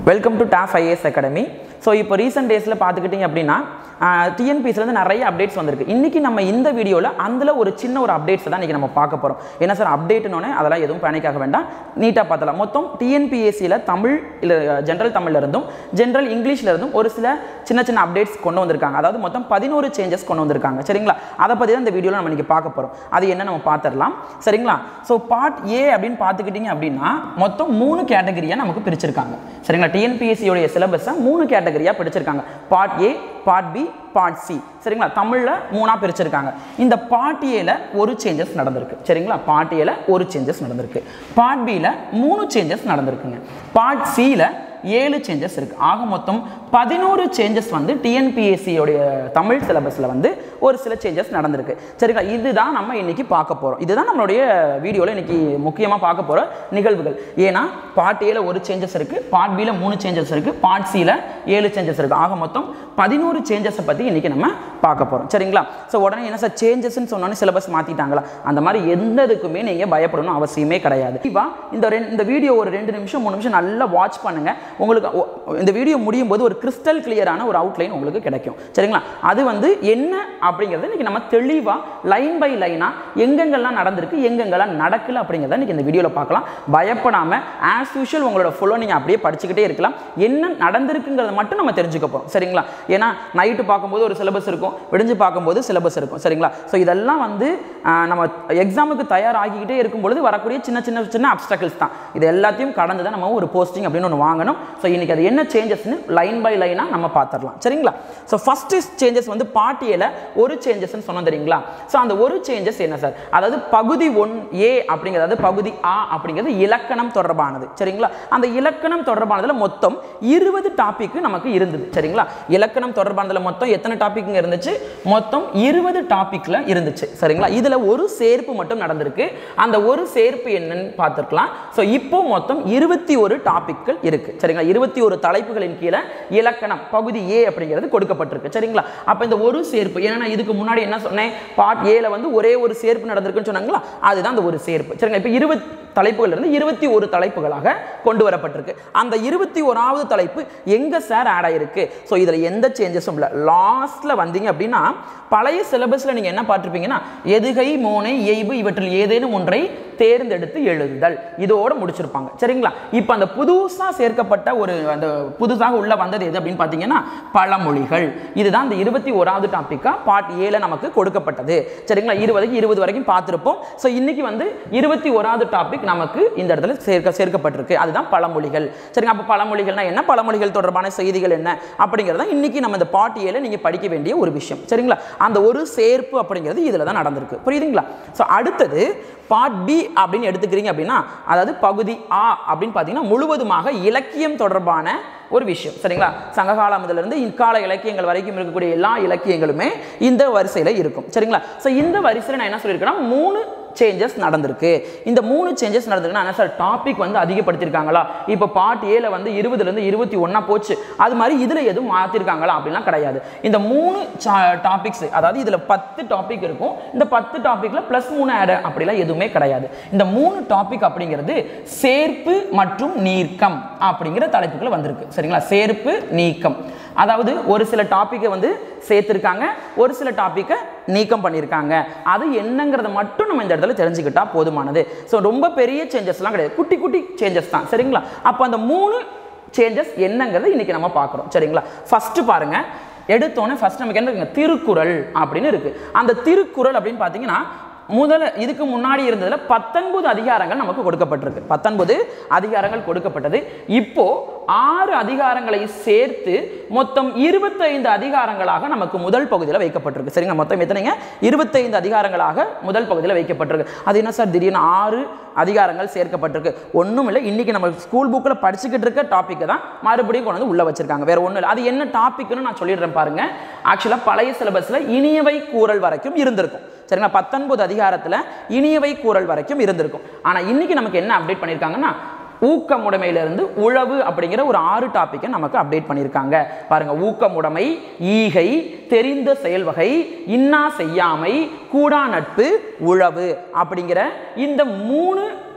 welcome to Top IAS academy so இப்போ recent டேஸில் பார்த்துக்கிட்டிங்க அப்படின்னா டிஎன்பிஎஸ்லேருந்து நிறைய அப்டேட்ஸ் வந்திருக்கு இன்றைக்கி நம்ம இந்த வீடியோவில் அதில் ஒரு சின்ன ஒரு அப்டேட்ஸ் தான் இன்றைக்கி நம்ம பார்க்க போகிறோம் என்ன சார் அப்டேட்னோடனே அதெல்லாம் எதுவும் பேனிக் ஆக வேண்டாம் நீட்டாக பார்த்தலாம் மொத்தம் டிஎன்பிஎஸ்சியில் தமிழ் இல்லை ஜென்ரல் தமிழ்ல இருந்தும் ஜென்ரல் இங்கிலீஷ்ல இருந்தும் ஒரு சில சின்ன சின்ன அப்டேட்ஸ் கொண்டு வந்திருக்காங்க அதாவது மொத்தம் பதினோரு சேஞ்சஸ் கொண்டு வந்திருக்காங்க சரிங்களா அதை பற்றி தான் இந்த வீடியோவில் நம்ம இன்றைக்கி பார்க்க போகிறோம் அது என்ன நம்ம பார்த்துடலாம் சரிங்களா ஸோ பார்ட் ஏ அப்படின்னு பார்த்துக்கிட்டிங்க அப்படின்னா மொத்தம் மூணு கேட்டகரியாக நமக்கு பிரிச்சிருக்காங்க சரிங்களா டிஎன்பிஎஸ்சியோடைய சிலபஸை மூணு கேட்டகரியாக பிரிச்சிருக்காங்க part A part B part C சரிங்களா தமிழில் மூணாக பிரிச்சிருக்காங்க இந்த பார்ட் ஏல ஒரு சேஞ்சஸ் நடந்திருக்கு சரிங்களா பார்ட் ஏல ஒரு சேஞ்சஸ் நடந்திருக்கு பார்ட் பியில் மூணு சேஞ்சஸ் நடந்திருக்குங்க பார்ட் சியில் ஏழு சேஞ்சஸ் இருக்கு ஆக மொத்தம் பதினோரு சேஞ்சஸ் வந்து டிஎன்பிஎஸ்சியோடைய தமிழ் சிலபஸில் வந்து ஒரு சில சேஞ்சஸ் நடந்திருக்கு சரிங்களா இதுதான் நம்ம இன்னைக்கு பார்க்க போகிறோம் இதுதான் நம்மளுடைய வீடியோவில் இன்னைக்கு முக்கியமாக பார்க்க போகிற நிகழ்வுகள் ஏன்னா பார்ட் ஏல ஒரு சேஞ்சஸ் இருக்கு பார்ட் பியில் மூணு சேஞ்சஸ் இருக்கு பார்ட் சியில் ஏழு சேஞ்சஸ் இருக்கு ஆக மொத்தம் பதினோரு சேஞ்சஸை பற்றி இன்னைக்கு நம்ம பார்க்க போகிறோம் சரிங்களா ஸோ உடனே என்ன சார் சேஞ்சஸ்ன்னு சொன்னோன்னே சிலபஸ் மாற்றிட்டாங்களா அந்த மாதிரி எந்த இதுக்குமே நீங்கள் பயப்படணும் அவசியமே கிடையாது இப்போ இந்த ரெண்டு இந்த வீடியோ ஒரு ரெண்டு நிமிஷம் மூணு நிமிஷம் நல்லா வாட்ச் பண்ணுங்க உங்களுக்கு ஒ- இந்த வீடியோ முடியும் போது ஒரு கிறிஸ்டல் கிளியரான ஒரு அவுட்லைன் உங்களுக்கு கிடைக்கும் சரிங்களா அது வந்து என்ன அப்படிங்கிறது இன்னைக்கு நம்ம தெளிவாக லைன் பை லைனாக எங்கெங்கெல்லாம் நடந்திருக்கு எங்கெங்கெல்லாம் நடக்கல அப்படிங்கிறத இன்னைக்கு இந்த வீடியோவில் பார்க்கலாம் பயப்படாமல் ஆஸ் யூஷுவல் உங்களோட ஃபுல்லோ நீங்கள் அப்படியே படிச்சுக்கிட்டே இருக்கலாம் என்ன நடந்திருக்குங்கிறத மட்டும் நம்ம தெரிஞ்சுக்க போகிறோம் சரிங்களா ஏன்னா நைட்டு பார்க்கும்போது ஒரு சிலபஸ் இருக்கும் விடிஞ்சு பார்க்கும்போது சிலபஸ் இருக்கும் சரிங்களா ஸோ இதெல்லாம் வந்து ஆஹ், நம்ம எக்ஸாமுக்கு தயாராகிக்கிட்டே இருக்கும் பொழுது வரக்கூடிய சின்ன சின்ன சின்ன அப்டக்கல்ஸ் தான் இது எல்லாத்தையும் கடந்து தான் நம்ம ஒரு போஸ்டிங் அப்படின்னு ஒன்று வாங்கணும் ஸோ இன்னைக்கு அது என்ன சேஞ்சஸ்னு லைன் பை லைனாக நம்ம பார்த்துடலாம் சரிங்களா ஸோ ஃபர்ஸ்ட் சேஞ்சஸ் வந்து பாட்டியில் ஒரு சேஞ்சஸ்னு சொன்னோம் தெரியுங்களா ஸோ அந்த ஒரு சேஞ்சஸ் என்ன சார் அதாவது பகுதி ஒன் ஏ அப்படிங்கிறது அதாவது பகுதி ஆ அப்படிங்கிறது இலக்கணம் தொடர்பானது சரிங்களா அந்த இலக்கணம் தொடர்பானதுல மொத்தம் இருபது டாபிக் நமக்கு இருந்தது சரிங்களா இலக்கணம் தொடர்பானதுல மொத்தம் எத்தனை டாபிக்ங்க இருந்துச்சு மொத்தம் இருபது டாபிக்ல இருந்துச்சு சரிங்களா இதுல ஒரு சேர்ப்பு மட்டும் நடந்திருக்கு அந்த ஒரு சேர்ப்பு என்னன்னு பார்த்துருக்கலாம் ஸோ இப்போ மொத்தம் இருபத்தி ஒரு டாபிக்கள் இருக்கு சரிங்களா இருபத்தி ஒரு தலைப்புகளின் கீழே இலக்கணம் பகுதி ஏ அப்படிங்கிறது கொடுக்கப்பட்டிருக்கு சரிங்களா அப்போ இந்த ஒரு சேர்ப்பு ஏன்னா நான் இதுக்கு முன்னாடி என்ன சொன்னேன் பார்ட் ஏல வந்து ஒரே ஒரு சேர்ப்பு நடந்திருக்குன்னு சொன்னாங்களா அதுதான் அந்த ஒரு சேர்ப்பு சரிங்களா இப்போ இருபது தலைப்புகள் இருந்து இருபத்தி ஒரு தலைப்புகளாக கொண்டு வரப்பட்டிருக்கு அந்த இருபத்தி ஓராவது தலைப்பு எங்க சார் ஆட் ஆயிருக்கு ஸோ இதில் எந்த சேஞ்சஸும் இல்லை லாஸ்ட்ல வந்தீங்க அப்படின்னா பழைய சிலபஸ்ல நீங்க என்ன பார்த்திருப்பீங்கன்னா எதுகை மோனை இயைபு இவற்றில் ஏதேனும் ஒன்றை தேர்ந்தெடுத்து எழுதுதல் இதோட முடிச்சிருப்பாங்க சரிங்களா இப்போ அந்த புதுசா சேர்க்கப்பட்ட ஒரு அந்த புதுசாக உள்ள வந்தது எது அப்படின்னு பார்த்தீங்கன்னா பழமொழிகள் இதுதான் அந்த இருபத்தி ஓராவது டாபிக்கா பார்ட் ஏல நமக்கு கொடுக்கப்பட்டது சரிங்களா இருபதுக்கு இருபது வரைக்கும் பார்த்துருப்போம் ஸோ இன்னைக்கு வந்து இருபத்தி ஓராவது டாபிக் நமக்கு இந்த இடத்துல சேர்க்க சேர்க்கப்பட்டிருக்கு அதுதான் பழமொழிகள் சரிங்க அப்போ பழமொழிகள்னா என்ன பழமொழிகள் தொடர்பான செய்திகள் என்ன அப்படிங்கிறத இன்னைக்கு நம்ம இந்த பார்ட் ஏல நீங்க படிக்க வேண்டிய ஒரு விஷயம் சரிங்களா அந்த ஒரு சேர்ப்பு அப்படிங்கிறது இதில் தான் நடந்திருக்கு புரியுதுங்களா ஸோ அடுத்தது பார்ட் பி அப்படின்னு எடுத்துக்கிறீங்க அப்படின்னா அதாவது பகுதி ஆ அப்படின்னு பார்த்தீங்கன்னா முழுவதுமாக இலக்கியம் தொடர்பான ஒரு விஷயம் சரிங்களா சங்ககால முதலிருந்து இக்கால இலக்கியங்கள் வரைக்கும் இருக்கக்கூடிய எல்லா இலக்கியங்களுமே இந்த வரிசையில் இருக்கும் சரிங்களா ஸோ இந்த வரிசையில் நான் என்ன சொல்லியிருக்கேன்னா மூணு சேஞ்சஸ் நடந்திருக்கு இந்த மூணு சேஞ்சஸ் நடந்திருக்குன்னா என்ன சார் டாபிக் வந்து அதிகப்படுத்தியிருக்காங்களா இப்போ பார்ட் ஏல வந்து இருபதுலேருந்து இருபத்தி ஒன்றா போச்சு அது மாதிரி இதில் எதுவும் மாற்றிருக்காங்களா அப்படிலாம் கிடையாது இந்த மூணு டாபிக்ஸ் அதாவது இதில் பத்து டாபிக் இருக்கும் இந்த பத்து டாப்பிக்கில் ப்ளஸ் மூணு ஆட் அப்படிலாம் எதுவுமே கிடையாது இந்த மூணு டாபிக் அப்படிங்கிறது சேர்ப்பு மற்றும் நீக்கம் அப்படிங்கிற தலைப்புகள் வந்திருக்கு சரிங்களா சேர்ப்பு நீக்கம் அதாவது ஒரு சில டாப்பிக்கை வந்து சேர்த்துருக்காங்க ஒரு சில டாப்பிக்கை நீக்கம் பண்ணியிருக்காங்க அது என்னங்கிறத மட்டும் நம்ம இந்த இடத்துல தெரிஞ்சுக்கிட்டா போதுமானது ஸோ ரொம்ப பெரிய சேஞ்சஸ்லாம் கிடையாது குட்டி குட்டி சேஞ்சஸ் தான் சரிங்களா அப்போ அந்த மூணு சேஞ்சஸ் என்னங்கிறத இன்னைக்கு நம்ம பார்க்குறோம் சரிங்களா ஃபர்ஸ்ட் பாருங்க எடுத்தோன்னே ஃபர்ஸ்ட் நமக்கு என்ன இருக்குங்க திருக்குறள் அப்படின்னு இருக்கு அந்த திருக்குறள் அப்படின்னு பார்த்தீங்கன்னா முதல்ல இதுக்கு முன்னாடி இருந்ததுல பத்தொன்பது அதிகாரங்கள் நமக்கு கொடுக்கப்பட்டிருக்கு பத்தொன்பது அதிகாரங்கள் கொடுக்கப்பட்டது இப்போ ஆறு அதிகாரங்களை சேர்த்து மொத்தம் இருபத்தைந்து அதிகாரங்களாக நமக்கு முதல் பகுதியில் வைக்கப்பட்டிருக்கு சரிங்க மொத்தம் எத்தனைங்க இருபத்தைந்து அதிகாரங்களாக முதல் பகுதியில் வைக்கப்பட்டிருக்கு அது என்ன சார் திடீர்னு ஆறு அதிகாரங்கள் சேர்க்கப்பட்டிருக்கு ஒன்றும் இல்லை இன்னைக்கு நம்ம ஸ்கூல் புக்கில் படிச்சுக்கிட்டு இருக்க டாப்பிக்கை தான் மறுபடியும் கொண்டு வந்து உள்ள வச்சிருக்காங்க வேற ஒன்றும் இல்லை அது என்ன டாபிக்னு நான் சொல்லிடுறேன் பாருங்க ஆக்சுவலாக பழைய சிலபஸில் இனியவை கூறல் வரைக்கும் இருந்திருக்கும் சரிங்களா பத்தொன்பது அதிகாரத்தில் இனியவை கூறல் வரைக்கும் இருந்திருக்கும் ஆனால் இன்னைக்கு நமக்கு என்ன அப்டேட் பண்ணியிருக்காங்கன்னா ஊக்கமுடைமையிலிருந்து உழவு அப்படிங்கிற ஒரு ஆறு டாப்பிக்கை நமக்கு அப்டேட் பண்ணியிருக்காங்க பாருங்க ஊக்கமுடைமை ஈகை தெரிந்த செயல்வகை இன்னா செய்யாமை கூடா நட்பு உழவு அப்படிங்கிற இந்த மூணு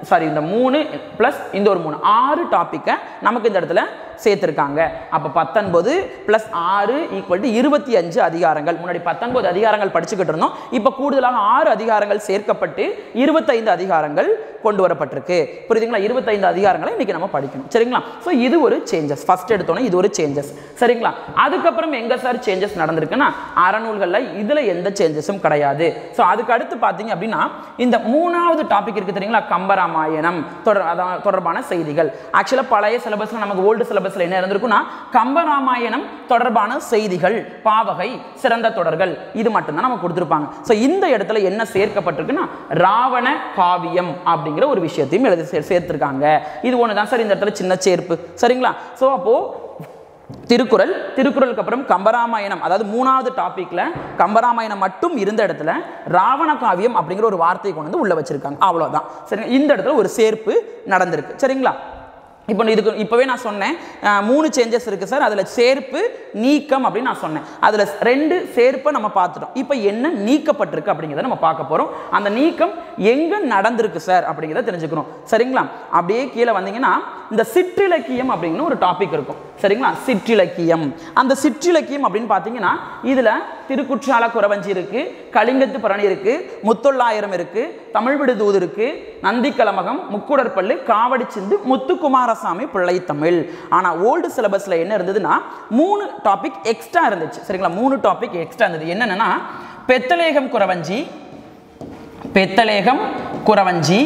சாரி இந்த மூணு ப்ளஸ் இந்த ஒரு மூணு ஆறு டாப்பிக்கை நமக்கு இந்த இடத்துல சேர்த்துருக்காங்க அப்போ பத்தொன்பது ப்ளஸ் ஆறு ஈக்குவல் டு இருபத்தி அஞ்சு அதிகாரங்கள் முன்னாடி பத்தொன்பது அதிகாரங்கள் படிச்சுக்கிட்டு இருந்தோம் இப்போ கூடுதலாக ஆறு அதிகாரங்கள் சேர்க்கப்பட்டு இருபத்தைந்து அதிகாரங்கள் கொண்டு வரப்பட்டிருக்கு புரியுதுங்களா இருபத்தைந்து அதிகாரங்களை இன்னைக்கு நம்ம படிக்கணும் சரிங்களா ஸோ இது ஒரு சேஞ்சஸ் ஃபர்ஸ்ட் எடுத்தோன்னே இது ஒரு சேஞ்சஸ் சரிங்களா அதுக்கப்புறம் எங்க சார் சேஞ்சஸ் நடந்திருக்குன்னா அறநூல்களில் இதில் எந்த சேஞ்சஸும் கிடையாது ஸோ அதுக்கு அடுத்து பார்த்தீங்க அப்படின்னா இந்த மூணாவது டாபிக் இருக்கு தெரியுங்களா கம்பராமாயணம் தொடர் அதான் தொடர்பான செய்திகள் ஆக்சுவலாக பழைய சிலபஸ்ல நமக்கு ஓல்டு சிலபஸ்ல என்ன இருந்திருக்குன்னா கம்பராமாயணம் தொடர்பான செய்திகள் பாவகை சிறந்த தொடர்கள் இது மட்டும்தான் நம்ம கொடுத்துருப்பாங்க ஸோ இந்த இடத்துல என்ன சேர்க்கப்பட்டிருக்குன்னா ராவண காவியம் அப்படிங்கிற ஒரு விஷயத்தையும் எழுதி சே- சேர்த்திருக்காங்க இது ஒன்று தான் சார் இந்த இடத்துல சின்ன சேர்ப்பு சரிங்களா ஸோ அப்போ திருக்குறள் திருக்குறளுக்கு அப்புறம் கம்பராமாயணம் அதாவது மூணாவது டாபிக்ல கம்பராமாயணம் மட்டும் இருந்த இடத்துல ராவண காவியம் அப்படிங்கிற ஒரு வார்த்தையை கொண்டு வந்து உள்ள வச்சிருக்காங்க அவ்வளவுதான் சரி இந்த இடத்துல ஒரு சேர்ப்பு நடந்திருக்கு சரிங்களா இப்போ இதுக்கு இப்போவே நான் சொன்னேன் அஹ், மூணு சேஞ்சஸ் இருக்குது சார் அதில் சேர்ப்பு நீக்கம் அப்படின்னு நான் சொன்னேன் அதில் ரெண்டு சேர்ப்பை நம்ம பார்த்துட்டோம் இப்போ என்ன நீக்கப்பட்டிருக்கு அப்படிங்கிறத நம்ம பார்க்க போகிறோம் அந்த நீக்கம் எங்கே நடந்திருக்கு சார் அப்படிங்கிறத தெரிஞ்சுக்கணும் சரிங்களா அப்படியே கீழே வந்தீங்கன்னா இந்த சிற்றிலக்கியம் அப்படின்னு ஒரு டாபிக் இருக்கும் சரிங்களா சிற்றிலக்கியம் அந்த சிற்றிலக்கியம் அப்படின்னு பார்த்தீங்கன்னா இதில் திருக்குற்றால குறவஞ்சி இருக்கு கலிங்கத்து பரணி இருக்கு முத்தொள்ளாயிரம் இருக்கு தமிழ் விடு தூது இருக்கு நந்திக்கலமகம் முக்குடற்பள்ளு காவடி சிந்து முத்துக்குமாரசாமி பிள்ளை தமிழ் ஆனா ஓல்டு சிலபஸ்ல என்ன இருந்ததுன்னா மூணு டாபிக் எக்ஸ்ட்ரா இருந்துச்சு சரிங்களா மூணு டாபிக் எக்ஸ்ட்ரா இருந்தது என்னன்னா பெத்தலேகம் குறவஞ்சி பெத்தலேகம் குறவஞ்சி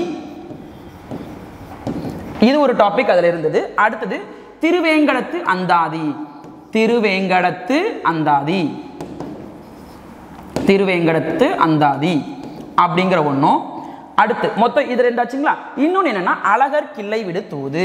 இது ஒரு டாபிக் அதில் இருந்தது அடுத்தது திருவேங்கடத்து அந்தாதி திருவேங்கடத்து அந்தாதி திருவேங்கடத்து அந்தாதி அப்படிங்கிற ஒன்றும் அடுத்து மொத்தம் இது ரெண்டாச்சுங்களா இன்னொன்று என்னன்னா அழகர் கிள்ளை விடு தூது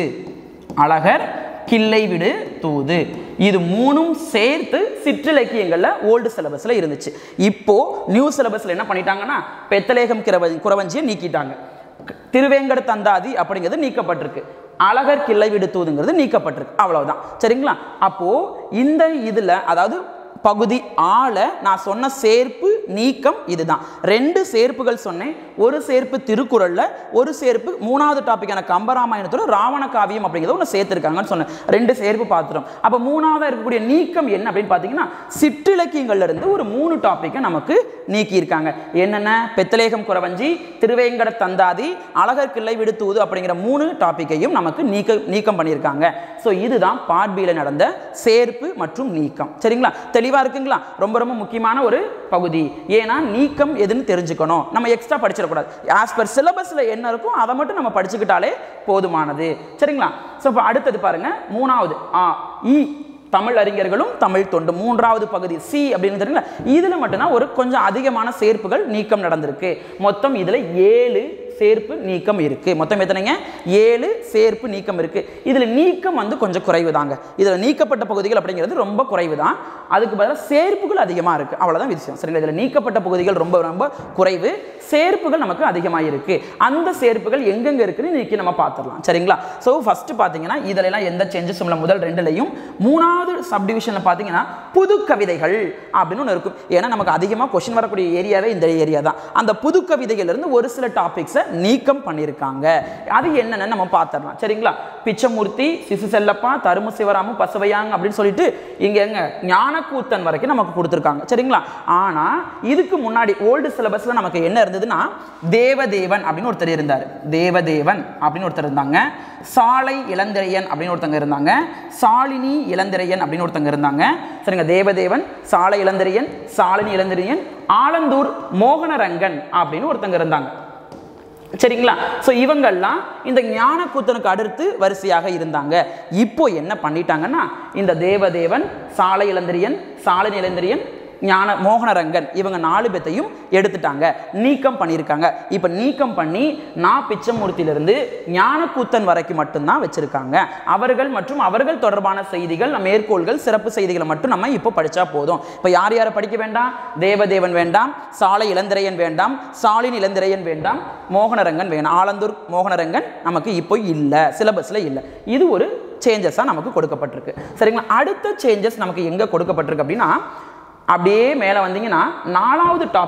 அழகர் கிள்ளை விடு தூது இது மூணும் சேர்த்து சிற்றிலக்கியங்கள்ல ஓல்டு சிலபஸ்ல இருந்துச்சு இப்போ நியூ சிலபஸ்ல என்ன பண்ணிட்டாங்கன்னா பெத்தலேகம் கிரவ குறவஞ்சியை நீக்கிட்டாங்க திருவேங்கட தந்தாதி அப்படிங்கிறது நீக்கப்பட்டிருக்கு அழகர் கிள்ளை விடு தூதுங்கிறது நீக்கப்பட்டிருக்கு அவ்வளவுதான் சரிங்களா அப்போ இந்த இதுல அதாவது பகுதி ஆள நான் சொன்ன சேர்ப்பு நீக்கம் இதுதான் ரெண்டு சேர்ப்புகள் சொன்னேன் ஒரு சேர்ப்பு திருக்குறள்ல ஒரு சேர்ப்பு மூணாவது டாபிக்கான கம்பராமாயணத்தோட ராவண காவியம் அப்படிங்கிறத ஒன்று சேர்த்துருக்காங்கன்னு சொன்னேன் ரெண்டு சேர்ப்பு பார்த்துட்டோம் அப்போ மூணாவதாக இருக்கக்கூடிய நீக்கம் என்ன அப்படின்னு பார்த்தீங்கன்னா சிற்றிலக்கியங்கள்ல இருந்து ஒரு மூணு டாப்பிக்கை நமக்கு நீக்கியிருக்காங்க என்னென்ன பெத்தலேகம் குறவஞ்சி திருவேங்கட தந்தாதி அழகர் கிள்ளை விடுத்துவது அப்படிங்கிற மூணு டாப்பிக்கையும் நமக்கு நீக்க நீக்கம் பண்ணியிருக்காங்க ஸோ இதுதான் பார்பியில் நடந்த சேர்ப்பு மற்றும் நீக்கம் சரிங்களா தெளிவாக இருக்குங்களா ரொம்ப ரொம்ப முக்கியமான ஒரு பகுதி ஏன்னா நீக்கம் எதுன்னு தெரிஞ்சுக்கணும் நம்ம எக்ஸ்ட்ரா படிச்சிடக்கூடாது ஆஸ் பர் சிலபஸில் என்ன இருக்கோ அதை மட்டும் நம்ம படிச்சுக்கிட்டாலே போதுமானது சரிங்களா ஸோ இப்போ அடுத்தது பாருங்க மூணாவது ஆ இ தமிழ் அறிஞர்களும் தமிழ் தொண்டு மூன்றாவது பகுதி சி அப்படின்னு தெரியுங்களா இதில் மட்டும்தான் ஒரு கொஞ்சம் அதிகமான சேர்ப்புகள் நீக்கம் நடந்திருக்கு மொத்தம் இதில் ஏழு சேர்ப்பு நீக்கம் இருக்கு மொத்தம் எத்தனைங்க ஏழு சேர்ப்பு நீக்கம் இருக்கு இதுல நீக்கம் வந்து கொஞ்சம் குறைவு தாங்க இதுல நீக்கப்பட்ட பகுதிகள் அப்படிங்கிறது ரொம்ப குறைவு தான் அதுக்கு பதிலாக சேர்ப்புகள் அதிகமா இருக்கு அவ்வளவுதான் விஷயம் சரிங்களா இதுல நீக்கப்பட்ட பகுதிகள் ரொம்ப ரொம்ப குறைவு சேர்ப்புகள் நமக்கு அதிகமாக இருக்கு அந்த சேர்ப்புகள் எங்கெங்க இருக்குன்னு இன்னைக்கு நம்ம பார்த்துடலாம் சரிங்களா ஸோ ஃபர்ஸ்ட் பார்த்தீங்கன்னா இதுல எல்லாம் எந்த சேஞ்சஸும் இல்லை முதல் ரெண்டுலையும் மூணாவது சப்டிவிஷனில் பார்த்தீங்கன்னா புது கவிதைகள் அப்படின்னு ஒன்று இருக்கும் ஏன்னா நமக்கு அதிகமாக கொஷின் வரக்கூடிய ஏரியாவே இந்த ஏரியா தான் அந்த புது கவிதைகள் இருந்து ஒரு சில டாபிக்ஸை நீக்கம் பண்ணியிருக்காங்க அது என்னென்னு நம்ம பார்த்துடலாம் சரிங்களா பிச்சமூர்த்தி சிசு செல்லப்பா தருமு சிவராமு பசவையாங் அப்படின்னு சொல்லிட்டு இங்க எங்க ஞானக்கூத்தன் வரைக்கும் நமக்கு கொடுத்துருக்காங்க சரிங்களா ஆனா இதுக்கு முன்னாடி ஓல்டு சிலபஸ்ல நமக்கு என்ன இருந்ததுன்னா தேவதேவன் அப்படின்னு ஒருத்தர் இருந்தார் தேவதேவன் அப்படின்னு ஒருத்தர் இருந்தாங்க சாலை இளந்திரையன் அப்படின்னு ஒருத்தங்க இருந்தாங்க சாலினி இளந்திரையன் அப்படின்னு ஒருத்தங்க இருந்தாங்க சரிங்க தேவதேவன் சாலை இளந்திரையன் சாலினி இளந்திரையன் ஆலந்தூர் மோகனரங்கன் அப்படின்னு ஒருத்தங்க இருந்தாங்க சரிங்களா ஸோ இவங்கெல்லாம் இந்த ஞானக்கூத்தனுக்கு அடுத்து வரிசையாக இருந்தாங்க இப்போ என்ன பண்ணிட்டாங்கன்னா இந்த தேவதேவன் சாலை இளந்திரியன் சாலை இளந்திரியன் ஞான மோகனரங்கன் இவங்க நாலு பேத்தையும் எடுத்துட்டாங்க நீக்கம் பண்ணியிருக்காங்க இப்போ நீக்கம் பண்ணி நான் பிச்சமூர்த்தியிலிருந்து ஞானக்கூத்தன் வரைக்கும் மட்டும்தான் வச்சிருக்காங்க அவர்கள் மற்றும் அவர்கள் தொடர்பான செய்திகள் மேற்கோள்கள் சிறப்பு செய்திகளை மட்டும் நம்ம இப்போ படிச்சா போதும் இப்போ யார் யாரை படிக்க வேண்டாம் தேவதேவன் வேண்டாம் சாலை இளந்திரையன் வேண்டாம் சாலின் இளந்திரையன் வேண்டாம் மோகனரங்கன் வேண்டாம் ஆலந்தூர் மோகனரங்கன் நமக்கு இப்போ இல்லை சிலபஸில் இல்லை இது ஒரு சேஞ்சஸாக நமக்கு கொடுக்கப்பட்டிருக்கு சரிங்களா அடுத்த சேஞ்சஸ் நமக்கு எங்கே கொடுக்கப்பட்டிருக்கு அப்படின்னா அப்படியே மேலே வந்தீங்கன்னா நாலாவது டாபிக்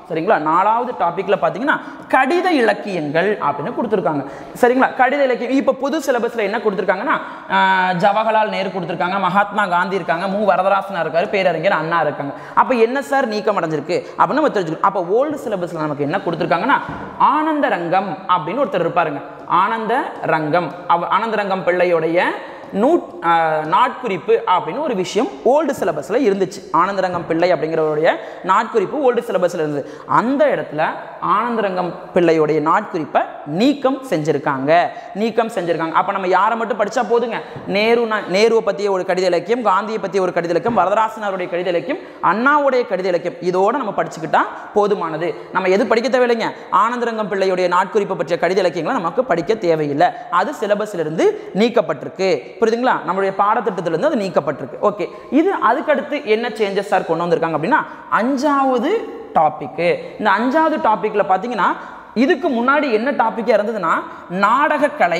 சரிங்களா நாலாவது டாபிக்ல பார்த்தீங்கன்னா கடித இலக்கியங்கள் அப்படின்னு கொடுத்துருக்காங்க சரிங்களா கடித இலக்கியம் இப்போ புது சிலபஸ்ல என்ன கொடுத்துருக்காங்கன்னா ஆஹ், ஜவஹர்லால் நேரு கொடுத்துருக்காங்க மகாத்மா காந்தி இருக்காங்க மு வரதராசனா இருக்காரு பேரறிஞர் அண்ணா இருக்காங்க அப்போ என்ன சார் நீக்கம் அடைஞ்சிருக்கு அப்படின்னு நம்ம தெரிஞ்சுக்கணும் அப்போ ஓல்டு சிலபஸ்ல நமக்கு என்ன கொடுத்துருக்காங்கன்னா ஆனந்த ரங்கம் அப்படின்னு ஒருத்தர் இருப்பாருங்க ஆனந்த ரங்கம் அவ ஆனந்த ரங்கம் பிள்ளையுடைய நூட் ஆஹ், நாட்குறிப்பு அப்படின்னு ஒரு விஷயம் ஓல்டு சிலபஸில் இருந்துச்சு ஆனந்தரங்கம் பிள்ளை அப்படிங்கிறவருடைய நாட்குறிப்பு ஓல்டு சிலபஸில் இருந்தது அந்த இடத்துல ஆனந்தரங்கம் பிள்ளையுடைய நாட்குறிப்பை நீக்கம் செஞ்சுருக்காங்க நீக்கம் செஞ்சுருக்காங்க அப்போ நம்ம யாரை மட்டும் படித்தா போதுங்க நேரு நேருவை பற்றிய ஒரு கடித இலக்கியம் காந்தியை பற்றிய ஒரு கடித இலக்கியம் வரதராசன் அவருடைய கடித இலக்கியம் அண்ணாவுடைய கடித இலக்கியம் இதோட நம்ம படிச்சுக்கிட்டா போதுமானது நம்ம எது படிக்க தேவையில்லைங்க ஆனந்தரங்கம் பிள்ளையுடைய நாட்குறிப்பை பற்றிய கடித இலக்கியங்களை நமக்கு படிக்க தேவையில்லை அது சிலபஸிலிருந்து நீக்கப்பட்டிருக்கு புரியுதுங்களா நம்மளுடைய பாடத்திட்டத்திலிருந்து அது நீக்கப்பட்டிருக்கு ஓகே இது அதுக்கடுத்து என்ன சேஞ்சஸ் சார் கொண்டு வந்திருக்காங்க அப்படின்னா அஞ்சாவது டாபிக்கு இந்த அஞ்சாவது டாபிக்ல பார்த்தீங்கன்னா இதுக்கு முன்னாடி என்ன டாபிக்காக இருந்ததுன்னா நாடகக்கலை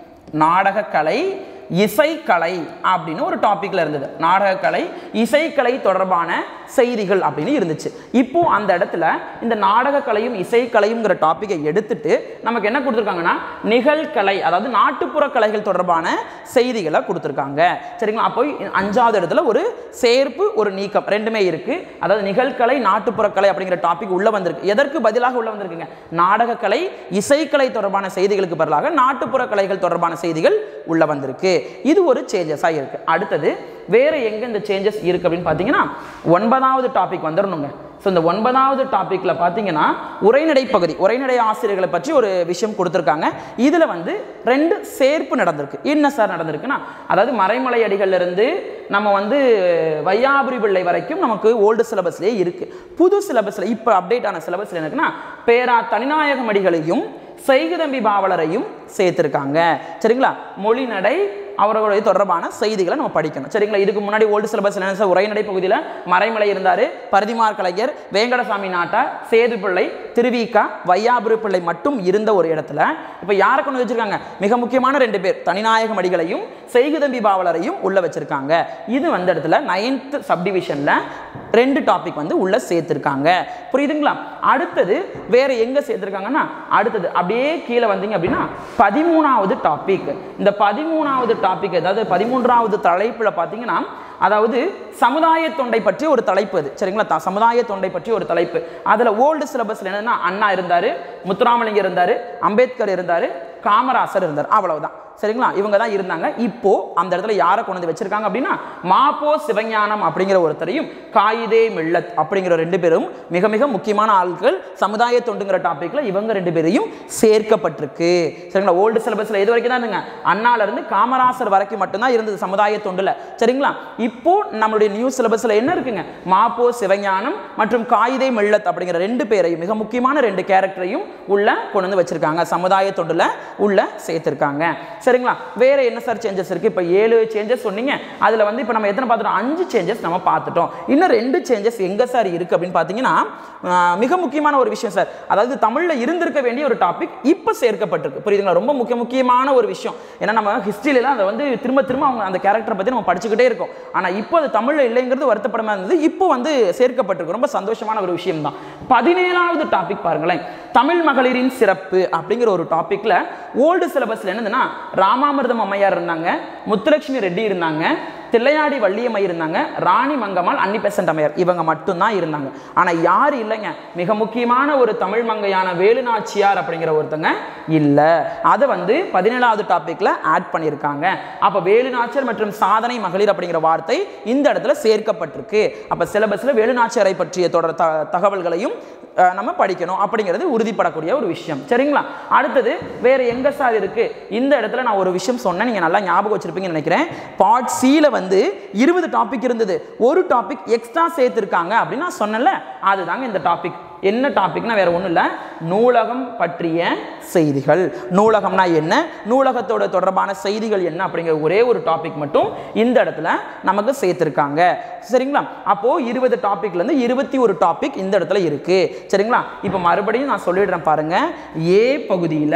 நாடகக்கலை இசைக்கலை அப்படின்னு ஒரு டாபிக்ல இருந்தது நாடகக்கலை இசைக்கலை தொடர்பான செய்திகள் அப்படின்னு இருந்துச்சு இப்போ அந்த இடத்துல இந்த நாடகக்கலையும் இசைக்கலையுங்கிற டாப்பிக்கை எடுத்துட்டு நமக்கு என்ன கொடுத்துருக்காங்கன்னா நிகழ்கலை அதாவது நாட்டுப்புற கலைகள் தொடர்பான செய்திகளை கொடுத்துருக்காங்க சரிங்களா அப்போ அஞ்சாவது இடத்துல ஒரு சேர்ப்பு ஒரு நீக்கம் ரெண்டுமே இருக்கு அதாவது நிகழ்கலை நாட்டுப்புற கலை அப்படிங்கிற டாபிக் உள்ள வந்திருக்கு எதற்கு பதிலாக உள்ள வந்திருக்குங்க நாடகக்கலை இசைக்கலை தொடர்பான செய்திகளுக்கு பதிலாக நாட்டுப்புற கலைகள் தொடர்பான செய்திகள் உள்ள வந்திருக்கு இது ஒரு சேஞ்சஸாக இருக்கு அடுத்தது வேற எங்க இந்த சேஞ்சஸ் இருக்கு அப்படின்னு பார்த்தீங்கன்னா ஒன்பதாவது டாபிக் வந்துடணுங்க ஸோ இந்த ஒன்பதாவது டாப்பிக்கில் பார்த்தீங்கன்னா உரைநடை பகுதி உரைநடை ஆசிரியர்களை பற்றி ஒரு விஷயம் கொடுத்துருக்காங்க இதில் வந்து ரெண்டு சேர்ப்பு நடந்திருக்கு என்ன சார் நடந்திருக்குன்னா அதாவது மறைமலை அடிகள்ல இருந்து நம்ம வந்து வையாபுரி பிள்ளை வரைக்கும் நமக்கு ஓல்டு சிலபஸ்லேயே இருக்கு புது சிலபஸில் இப்போ அப்டேட் ஆன சிலபஸில் இருக்குன்னா பேரா தனிநாயகம் அடிகளையும் செய்குதம்பி பாவலரையும் சேர்த்திருக்காங்க சரிங்களா மொழிநடை அவர்களுடைய தொடர்பான செய்திகளை நம்ம படிக்கணும் சரிங்களா இதுக்கு முன்னாடி ஓல்டு சிலபஸ் என்ன சார் உரைநடை பகுதியில் மறைமலை இருந்தார் பரதிமார் கலைஞர் வேங்கடசாமி நாட்டார் சேது பிள்ளை திருவிக்கா வையாபுரி பிள்ளை மட்டும் இருந்த ஒரு இடத்துல இப்போ யாரை கொண்டு வச்சிருக்காங்க மிக முக்கியமான ரெண்டு பேர் தனிநாயகம் அடிகளையும் செய்குதம்பி பாவலரையும் உள்ள வச்சிருக்காங்க இது வந்த இடத்துல நைன்த் சப்டிவிஷன்ல ரெண்டு டாபிக் வந்து உள்ள சேர்த்திருக்காங்க புரியுதுங்களா அடுத்தது வேற எங்க சேர்த்திருக்காங்கன்னா அடுத்தது அப்படியே கீழே வந்தீங்க அப்படின்னா பதிமூணாவது டாபிக் இந்த பதிமூணாவது டாபிக் அதாவது பதிமூன்றாவது தலைப்புல பார்த்தீங்கன்னா அதாவது சமுதாய தொண்டை பற்றி ஒரு தலைப்பு அது சரிங்களா த- சமுதாய தொண்டை பற்றி ஒரு தலைப்பு அதில் ஓல்டு சிலபஸ்ல என்னன்னா அண்ணா இருந்தார் முத்துராமலிங்கம் இருந்தார் அம்பேத்கர் இருந்தார் காமராசர் இருந்தார் அவ்வளவுதான் சரிங்களா இவங்க தான் இருந்தாங்க இப்போ அந்த இடத்துல யாரை கொண்டு வந்து வச்சிருக்காங்க அப்படின்னா மாப்போ சிவஞானம் அப்படிங்கிற ஒருத்தரையும் காயிதே மில்லத் அப்படிங்கிற ரெண்டு பேரும் மிக மிக முக்கியமான ஆட்கள் சமுதாய தொண்டுங்கிற டாபிக்ல இவங்க ரெண்டு பேரையும் சேர்க்கப்பட்டிருக்கு சரிங்களா ஓல்டு சிலபஸ்ல எது வரைக்கும் தான் இருந்துங்க அண்ணால இருந்து காமராசர் வரைக்கும் மட்டும்தான் இருந்தது சமுதாய தொண்டுல சரிங்களா இப்போ நம்மளுடைய நியூ சிலபஸ்ல என்ன இருக்குங்க மாப்போ சிவஞானம் மற்றும் காயிதே மில்லத் அப்படிங்கிற ரெண்டு பேரையும் மிக முக்கியமான ரெண்டு கேரக்டரையும் உள்ள கொண்டு வந்து வச்சிருக்காங்க சமுதாய தொண்டுல உள்ள சேர்த்திருக்காங்க சரிங்களா வேற என்ன சார் சேஞ்சஸ் இருக்கு இப்போ ஏழு சேஞ்சஸ் சொன்னீங்க அதுல வந்து இப்போ நம்ம எத்தனை பார்த்துட்டோம் அஞ்சு சேஞ்சஸ் நம்ம பார்த்துட்டோம் இன்னும் ரெண்டு சேஞ்சஸ் எங்க சார் இருக்கு அப்படின்னு பார்த்தீங்கன்னா ஆஹ், மிக முக்கியமான ஒரு விஷயம் சார் அதாவது தமிழ்ல இருந்திருக்க வேண்டிய ஒரு டாபிக் இப்போ சேர்க்கப்பட்டிருக்கு புரியுதுங்களா ரொம்ப முக்கிய முக்கியமான ஒரு விஷயம் ஏன்னா நம்ம ஹிஸ்டரியில அதை வந்து திரும்ப திரும்ப அவங்க அந்த கேரக்டரை பத்தி நம்ம படிச்சுக்கிட்டே இருக்கோம் ஆனா இப்போ அது தமிழ்ல இல்லைங்கிறது வருத்தப்படமா இருந்தது இப்போ வந்து சேர்க்கப்பட்டிருக்கு ரொம்ப சந்தோஷமான ஒரு விஷயம் தான் பதினேழாவது டாபிக் பாருங்களேன் தமிழ் மகளிரின் சிறப்பு அப்படிங்கிற ஒரு டாபிக்ல ஓல்டு சிலபஸ்ல என்னதுன்னா ராமாமிர்தம் அம்மையார் இருந்தாங்க முத்துலட்சுமி ரெட்டி இருந்தாங்க தில்லையாடி வள்ளியம்மை இருந்தாங்க ராணி மங்கம்மாள் அன்னி பெசன்ட் அம்மையார் இவங்க மட்டும்தான் இருந்தாங்க ஆனா யார் இல்லைங்க மிக முக்கியமான ஒரு தமிழ் மங்கையான வேலுநாச்சியார் அப்படிங்கிற ஒருத்தங்க இல்ல அதை வந்து பதினேழாவது டாபிக்ல ஆட் பண்ணியிருக்காங்க அப்ப வேலுநாச்சியார் மற்றும் சாதனை மகளிர் அப்படிங்கிற வார்த்தை இந்த இடத்துல சேர்க்கப்பட்டிருக்கு அப்ப சிலபஸ்ல வேலுநாச்சியாரை பற்றிய தொடர் த- தகவல்களையும் அஹ், நம்ம படிக்கணும் அப்படிங்கிறது உறுதிப்படக்கூடிய ஒரு விஷயம் சரிங்களா அடுத்தது வேற எங்க சார் இருக்கு இந்த இடத்துல நான் ஒரு விஷயம் சொன்னேன் நீங்க நல்லா ஞாபகம் வச்சிருப்பீங்கன்னு நினைக்கிறேன் பார்ட் சில வந்து இருபது டாபிக் இருந்தது ஒரு டாபிக் எக்ஸ்ட்ரா சேர்த்திருக்காங்க அப்படின்னு நான் சொன்னேன்ல அதுதாங்க இந்த டாபிக் என்ன டாபிக்னா வேற ஒன்றும் இல்லை நூலகம் பற்றிய செய்திகள் நூலகம்னா என்ன நூலகத்தோட தொடர்பான செய்திகள் என்ன அப்படிங்கிற ஒரே ஒரு டாபிக் மட்டும் இந்த இடத்துல நமக்கு சேர்த்திருக்காங்க சரிங்களா அப்போ இருபது டாபிக்ல இருந்து இருபத்தி ஒரு டாபிக் இந்த இடத்துல இருக்கு சரிங்களா இப்போ மறுபடியும் நான் சொல்லிடுறேன் பாருங்க ஏ பகுதியில்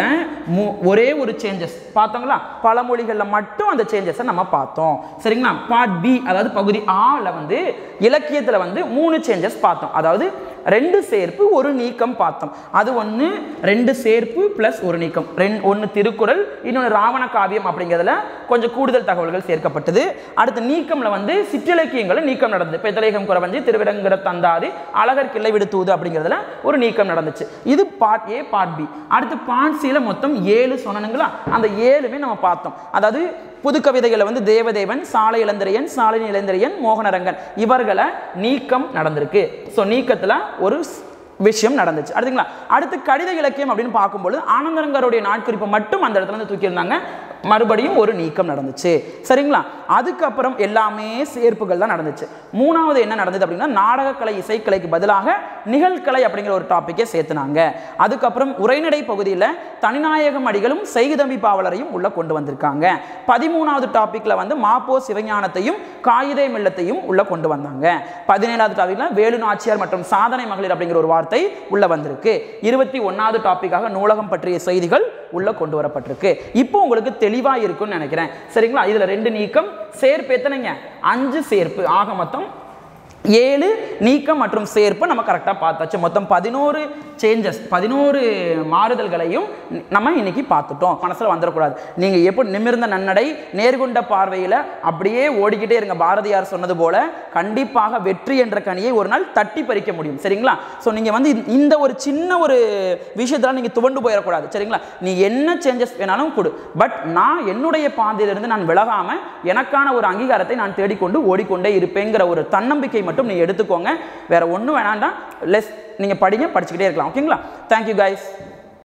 ஒரே ஒரு சேஞ்சஸ் பார்த்தோங்களா பல மொழிகளில் மட்டும் அந்த சேஞ்சஸை நம்ம பார்த்தோம் சரிங்களா பார்ட் பி அதாவது பகுதி ஆல வந்து இலக்கியத்தில் வந்து மூணு சேஞ்சஸ் பார்த்தோம் அதாவது ரெண்டு சேர்ப்பு ஒரு நீக்கம் பார்த்தோம் அது ஒன்று ரெண்டு சேர்ப்பு ப்ளஸ் ஒரு நீக்கம் ரெண்டு ஒன்று திருக்குறள் இன்னொன்று ராவண காவியம் அப்படிங்கிறதுல கொஞ்சம் கூடுதல் தகவல்கள் சேர்க்கப்பட்டது அடுத்து நீக்கம்ல வந்து சிற்றிலக்கியங்களும் நீக்கம் நடந்தது பெத்தலேகம் குறவஞ்சி திருவிடங்கிற தந்தாதி அழகர் கிளை விடுத்துவது அப்படிங்கிறதுல ஒரு நீக்கம் நடந்துச்சு இது பார்ட் ஏ பார்ட் பி அடுத்து பார்ட் சில மொத்தம் ஏழு சொன்னனுங்களா அந்த ஏழுமே நம்ம பார்த்தோம் அதாவது புது கவிதைகளை வந்து தேவதேவன் சாலை இளந்திரையன் சாலை இளந்திரையன் மோகனரங்கன் இவர்களை நீக்கம் நடந்திருக்கு ஸோ நீக்கத்தில் ஒரு ஸ்- விஷயம் நடந்துச்சு அடுத்துங்களா அடுத்து கடித இலக்கியம் அப்படின்னு பார்க்கும்போது ஆனந்தரங்கருடைய நாட்குறிப்பை மட்டும் அந்த இடத்துல இருந்து தூக்கியிருந்தாங்க மறுபடியும் ஒரு நீக்கம் நடந்துச்சு சரிங்களா அதுக்கப்புறம் எல்லாமே சேர்ப்புகள் தான் நடந்துச்சு மூணாவது என்ன நடந்தது அப்படின்னா நாடகக்கலை இசைக்கலைக்கு பதிலாக நிகழ்கலை அப்படிங்கிற ஒரு டாப்பிக்கை சேர்த்துனாங்க அதுக்கப்புறம் உரைநடை பகுதியில் தனிநாயகம் அடிகளும் செய்குதம்பி பாவலரையும் உள்ள கொண்டு வந்திருக்காங்க பதிமூணாவது டாபிக்ல வந்து மாப்போ சிவஞானத்தையும் காகிதே மில்லத்தையும் உள்ள கொண்டு வந்தாங்க பதினேழாவது டாபிக்ல வேலு நாச்சியார் மற்றும் சாதனை மகளிர் அப்படிங்கிற ஒரு வார்த்தை உள்ள வந்திருக்கு இருபத்தி ஒன்னாவது டாபிக்காக நூலகம் பற்றிய செய்திகள் உள்ள கொண்டு வரப்பட்டிருக்கு இப்போ உங்களுக்கு தெளிவா இருக்கும்னு நினைக்கிறேன் சரிங்களா இதுல ரெண்டு நீக்கம் சேர்ப்பு எத்தனைங்க அஞ்சு சேர்ப்பு ஆக மொத்தம் ஏழு நீக்கம் மற்றும் சேர்ப்பு நம்ம கரெக்டாக பார்த்தாச்சு மொத்தம் பதினோரு சேஞ்சஸ் பதினோரு மாறுதல்களையும் நம்ம இன்னைக்கு பார்த்துட்டோம் மனசில் வந்துடக்கூடாது நீங்கள் எப்படி நிமிர்ந்த நன்னடை நேர்கொண்ட பார்வையில் அப்படியே ஓடிக்கிட்டே இருங்க பாரதியார் சொன்னது போல கண்டிப்பாக வெற்றி என்ற கனியை ஒரு நாள் தட்டி பறிக்க முடியும் சரிங்களா ஸோ நீங்கள் வந்து இந்த- இந்த ஒரு சின்ன ஒரு விஷயத்தில் நீங்கள் துவண்டு போயிடக்கூடாது சரிங்களா நீ என்ன சேஞ்சஸ் வேணாலும் கொடு பட் நான் என்னுடைய பாதையிலிருந்து நான் விலகாம எனக்கான ஒரு அங்கீகாரத்தை நான் தேடிக்கொண்டு ஓடிக்கொண்டே இருப்பேங்கிற ஒரு தன்னம்பிக்கை மட்டும் நீ எடுத்துக்கோங்க வேற ஒன்றும் வேணாண்டா லெஸ் நீங்கள் படிங்க படிச்சுக்கிட்டே இருக்கலாம் ஓகேங்களா தேங்க்யூ கைஸ்